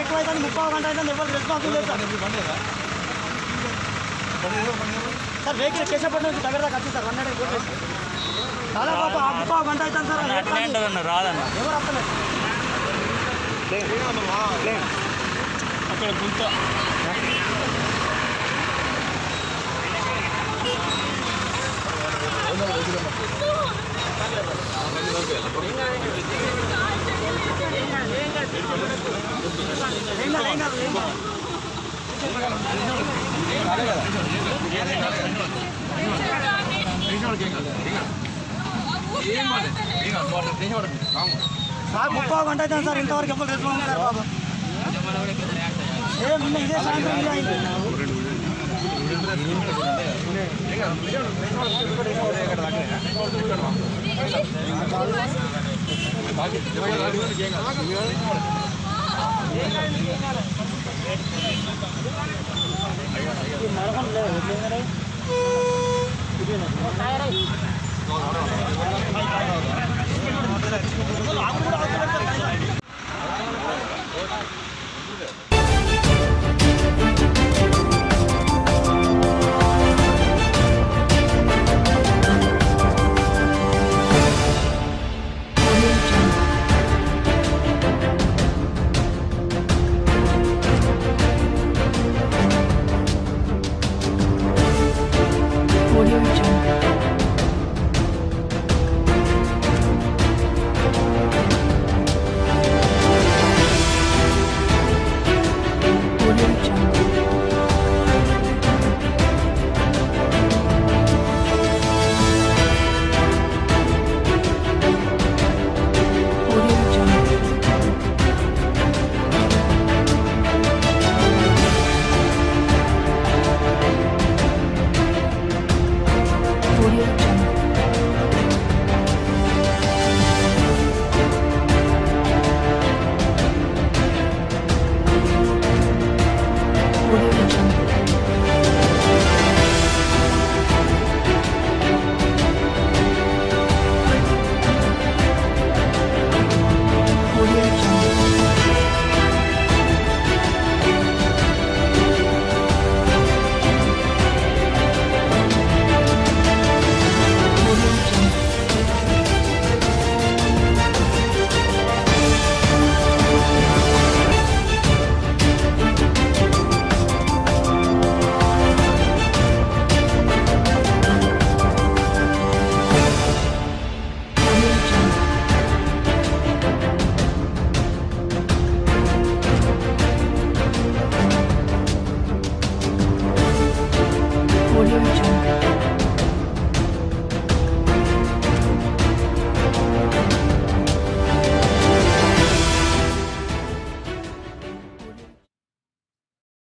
ఎక్కువ అయితే ముప్పై గంట అయితే ఎవరు రెస్పాన్స్ లేదు సార్ సార్ వెహికల్ కేశపట్నం నుంచి దగ్గర దాకా వచ్చింది సార్ వన్ హండ్రెడ్ కోట్లు చాలా పాప ముప్పై గంట అవుతుంది సార్ అట్లే ఉంటుందన్న రాదన్న ఎవరు వస్తలేదు అక్కడ గుంత ఏం కాదు ఏం కాదు ఏం కాదు సార్ ముప్పై గంట అవుతుంది సార్ ఇంతవరకు ఎవరు రెస్పాన్స్ సార్ బాబు ఏ నిన్న ఇదే సాయంత్రం ఇలా అయింది